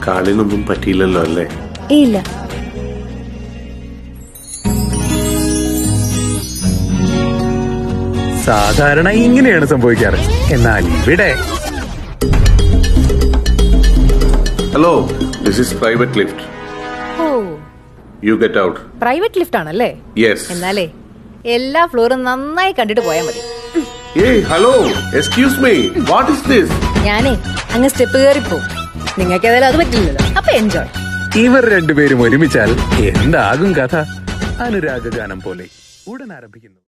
കാലിനൊന്നും പറ്റിയില്ലല്ലോ അല്ലേ ഇല്ല സാധാരണ ഇങ്ങനെയാണ് സംഭവിക്കാറ് എന്നാൽ ഇവിടെ hello this is private lift oh you get out private lift ആണല്ലേ യെസ് എന്നാലേ എല്ലാ ഫ്ലോറും നന്നായി കണ്ടിട്ട് പോയാൽ മതി ഏയ് hello excuse me what is this ഞാനേ അങ്ങ് സ്റ്റെപ്പ് കയറി പോവും നിങ്ങൾക്ക് ഏതായാലും അത് പറ്റില്ലല്ലോ അപ്പൊ എൻജോയ് ഇവർ രണ്ടുപേരും ഒരുമിച്ചാൽ എന്താകും കഥ അനുരാഗ ഗാനം പോലെ ഉടൻ ആരംഭിക്കുന്നു